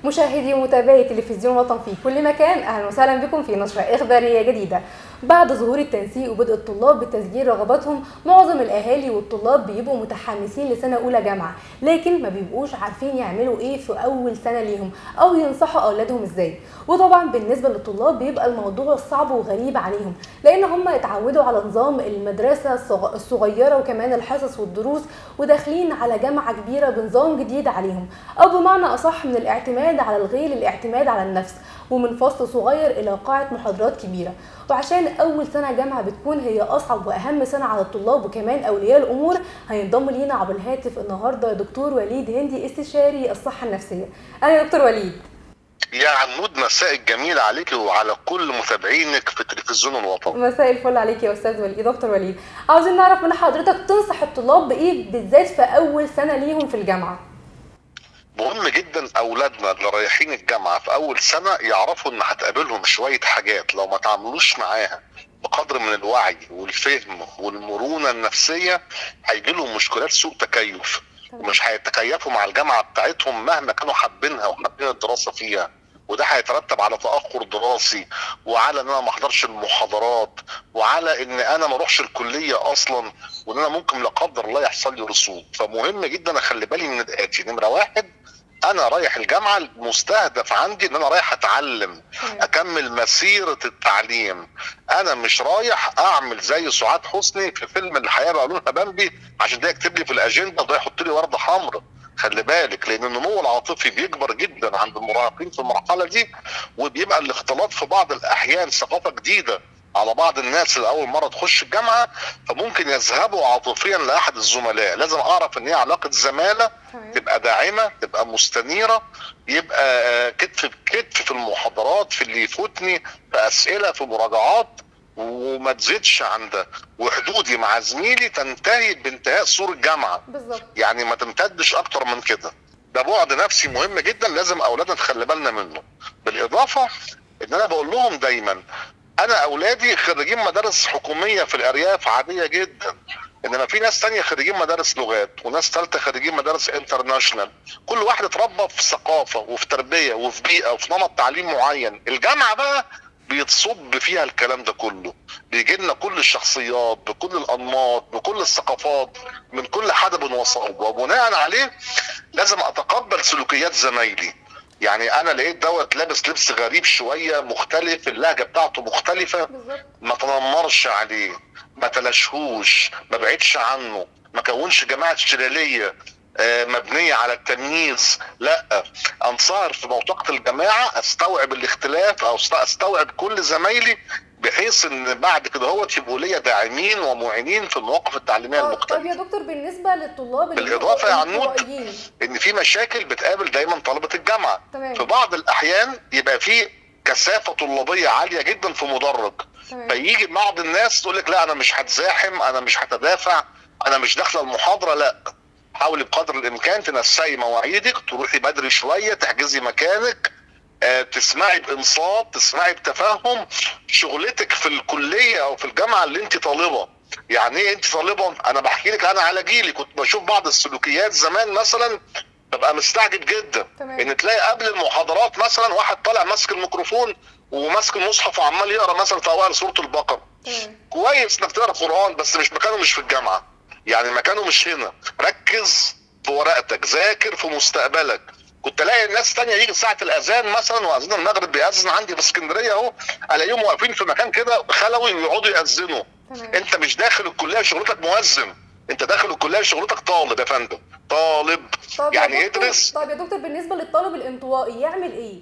مشاهدي ومتابعي تلفزيون وطن في كل مكان اهلا وسهلا بكم في نشره اخباريه جديده بعد ظهور التنسيق وبدء الطلاب بتسجيل رغباتهم معظم الاهالي والطلاب بيبقوا متحمسين لسنه اولى جامعه لكن ما بيبقوش عارفين يعملوا ايه في اول سنه ليهم او ينصحوا اولادهم ازاي وطبعا بالنسبه للطلاب بيبقى الموضوع صعب وغريب عليهم لان هم اتعودوا على نظام المدرسه الصغ- الصغيره وكمان الحصص والدروس وداخلين على جامعه كبيره بنظام جديد عليهم او بمعنى اصح من الاعتماد على الغير للاعتماد على النفس ومن فصل صغير الى قاعه محاضرات كبيره وعشان اول سنه جامعه بتكون هي اصعب واهم سنه على الطلاب وكمان اولياء الامور هينضم لينا عبر الهاتف النهارده دكتور وليد هندي استشاري الصحه النفسيه انا يا دكتور وليد يا عنود مساء الجميل عليك وعلى كل متابعينك في تلفزيون الوطن مساء الفل عليك يا استاذ وليد دكتور وليد عاوزين نعرف من حضرتك تنصح الطلاب بايه بالذات في اول سنه ليهم في الجامعه مهم جدا اولادنا اللي رايحين الجامعه في اول سنه يعرفوا ان هتقابلهم شويه حاجات لو ما تعاملوش معاها بقدر من الوعي والفهم والمرونه النفسيه هيجي لهم مشكلات سوء تكيف ومش هيتكيفوا مع الجامعه بتاعتهم مهما كانوا حابينها وحابين الدراسه فيها وده هيترتب على تاخر دراسي وعلى ان انا ما احضرش المحاضرات وعلى ان انا ما اروحش الكليه اصلا وان انا ممكن لا قدر الله يحصل لي رسوب فمهم جدا اخلي بالي من الاتي نمره واحد انا رايح الجامعه المستهدف عندي ان انا رايح اتعلم اكمل مسيره التعليم انا مش رايح اعمل زي سعاد حسني في فيلم الحياه بقولونها بامبي عشان ده يكتب لي في الاجنده وده يحط لي ورده حمراء خلي بالك لان النمو العاطفي بيكبر جدا عند المراهقين في المرحله دي وبيبقى الاختلاط في بعض الاحيان ثقافه جديده على بعض الناس اللي اول مره تخش الجامعه فممكن يذهبوا عاطفيا لاحد الزملاء لازم اعرف ان هي علاقه زماله تمام. تبقى داعمه تبقى مستنيره يبقى آه، كتف بكتف في المحاضرات في اللي يفوتني في اسئله في مراجعات وما تزيدش عن ده وحدودي مع زميلي تنتهي بانتهاء سور الجامعه بالظبط يعني ما تمتدش اكتر من كده ده بعد نفسي مهم جدا لازم اولادنا نخلي بالنا منه بالاضافه ان انا بقول لهم دايما انا اولادي خريجين مدارس حكوميه في الارياف عاديه جدا انما في ناس تانية خريجين مدارس لغات وناس ثالثه خريجين مدارس انترناشونال كل واحد اتربى في ثقافه وفي تربيه وفي بيئه وفي نمط تعليم معين الجامعه بقى بيتصب فيها الكلام ده كله بيجي لنا كل الشخصيات بكل الانماط بكل الثقافات من كل حدب وصوب وبناء عليه لازم اتقبل سلوكيات زمايلي يعني انا لقيت دوت لابس لبس غريب شويه مختلف اللهجه بتاعته مختلفه بالظبط ما تنمرش عليه ما تلاشهوش ما بعدش عنه ما كونش جماعه شلاليه آه، مبنيه على التمييز لا انصهر في موثقه الجماعه استوعب الاختلاف او است- استوعب كل زمايلي بحيث ان بعد كده هو يبقوا ليا داعمين ومعينين في المواقف التعليميه آه، طب المختلفه يا دكتور بالنسبه للطلاب اللي بالإضافة يا بيبقوا عنود، انطوائيين. ان في مشاكل بتقابل دايما طلبه الجامعه تمام في بعض الاحيان يبقى في كثافه طلابيه عاليه جدا في مدرج تمام فيجي بعض الناس تقول لك لا انا مش هتزاحم انا مش هتدافع انا مش داخله المحاضره لا حاولي بقدر الامكان تنسقي مواعيدك تروحي بدري شويه تحجزي مكانك آه، تسمعي بانصات تسمعي بتفهم شغلتك في الكليه او في الجامعه اللي انت طالبه يعني ايه انت طالبه انا بحكي لك انا على جيلي كنت بشوف بعض السلوكيات زمان مثلا ببقى مستعجب جدا تمام. ان تلاقي قبل المحاضرات مثلا واحد طالع ماسك الميكروفون وماسك المصحف وعمال يقرا مثلا في اوائل سوره البقره تمام كويس انك تقرا قران بس مش مكانه مش في الجامعه يعني مكانه مش هنا ركز في ورقتك ذاكر في مستقبلك كنت الاقي الناس تانية يجي ساعه الاذان مثلا واذان المغرب بيأذن عندي في اسكندريه اهو الاقيهم واقفين في مكان كده خلوي يقعدوا يأذنوا تمام انت مش داخل الكليه شغلتك مؤذن انت داخل الكليه شغلتك طالب يا فندم طالب طب يا يعني دكتور- ادرس طب يا دكتور بالنسبه للطالب الانطوائي يعمل ايه؟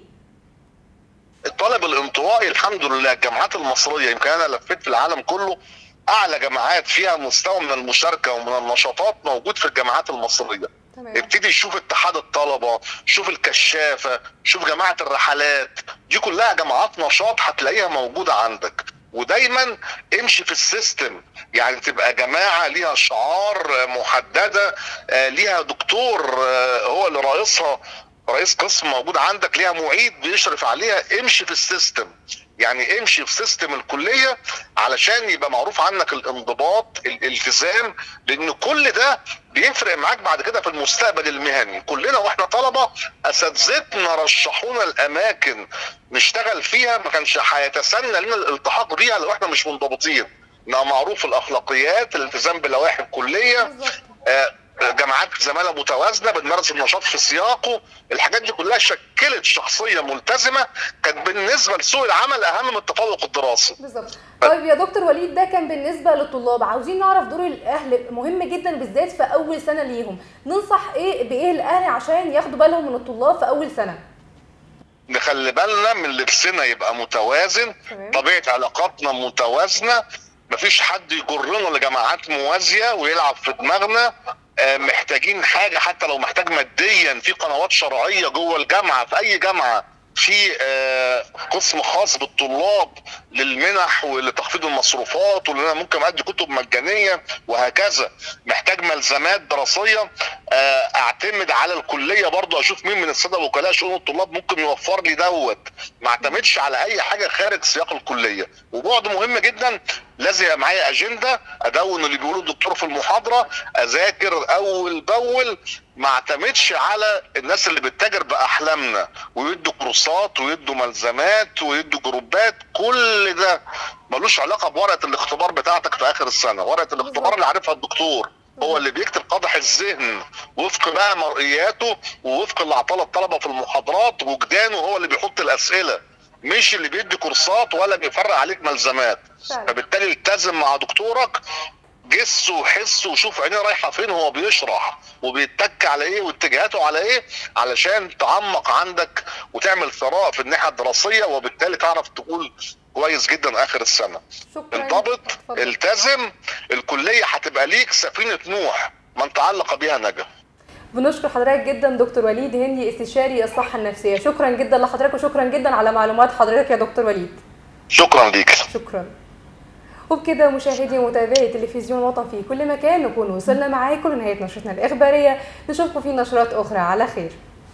الطالب الانطوائي الحمد لله الجامعات المصريه يمكن انا لفيت في العالم كله اعلى جامعات فيها مستوى من المشاركه ومن النشاطات موجود في الجامعات المصريه تمام ابتدي شوف اتحاد الطلبه شوف الكشافه شوف جماعه الرحلات دي كلها جماعات نشاط هتلاقيها موجوده عندك ودايما امشي في السيستم يعني تبقى جماعه ليها شعار محدده آه، ليها دكتور آه، هو اللي رئيسها رئيس قسم موجود عندك ليها معيد بيشرف عليها امشي في السيستم يعني امشي في سيستم الكليه علشان يبقى معروف عنك الانضباط الالتزام لان كل ده بيفرق معاك بعد كده في المستقبل المهني كلنا واحنا طلبه اساتذتنا رشحونا الاماكن نشتغل فيها ما كانش هيتسنى لنا الالتحاق بيها لو احنا مش منضبطين انها معروف الاخلاقيات الالتزام بلوائح الكليه بالظبط آه، جامعات زماله متوازنه بنمارس النشاط في سياقه الحاجات دي كلها شكلت شخصيه ملتزمه كانت بالنسبه لسوق العمل اهم من التفوق الدراسي بالظبط طيب يا دكتور وليد ده كان بالنسبه للطلاب عاوزين نعرف دور الاهل مهم جدا بالذات في اول سنه ليهم ننصح ايه بايه الاهل عشان ياخدوا بالهم من الطلاب في اول سنه نخلي بالنا من لبسنا يبقى متوازن تمام. طبيعه علاقاتنا متوازنه مفيش حد يجرنا لجماعات موازيه ويلعب في دماغنا آه، محتاجين حاجه حتى لو محتاج ماديا في قنوات شرعيه جوه الجامعه في اي جامعه في آه، قسم خاص بالطلاب للمنح ولتخفيض المصروفات وان انا ممكن ادي كتب مجانيه وهكذا محتاج ملزمات دراسيه آه، اعتمد على الكليه برضو اشوف مين من الساده وكلاء شؤون الطلاب ممكن يوفر لي دوت ما اعتمدش على اي حاجه خارج سياق الكليه وبعد مهم جدا لازم يبقى معايا اجنده ادون اللي بيقوله الدكتور في المحاضره اذاكر اول باول ما اعتمدش على الناس اللي بتتاجر باحلامنا ويدوا كورسات ويدوا ملزمات ويدوا جروبات كل ده ملوش علاقه بورقه الاختبار بتاعتك في اخر السنه ورقه الاختبار اللي عارفها الدكتور هو اللي بيكتب قدح الذهن وفق بقى مرئياته ووفق اللي عطاه الطلبه في المحاضرات وجدانه هو اللي بيحط الاسئله مش اللي بيدي كورسات ولا بيفرق عليك ملزمات فعلا. فبالتالي التزم مع دكتورك جس وحس وشوف عينيه رايحه فين هو بيشرح وبيتك على ايه واتجاهاته على ايه علشان تعمق عندك وتعمل ثراء في الناحيه الدراسيه وبالتالي تعرف تقول كويس جدا اخر السنه شكرا انضبط اتفضل. التزم الكليه هتبقى ليك سفينه نوح من تعلق بها نجا بنشكر حضرتك جدا دكتور وليد هندي استشاري الصحه النفسيه شكرا جدا لحضرتك وشكرا جدا على معلومات حضرتك يا دكتور وليد شكرا ليك شكرا وبكده مشاهدي ومتابعي تلفزيون وطن في كل مكان نكون وصلنا معاكم لنهايه نشرتنا الاخباريه نشوفكم في نشرات اخرى على خير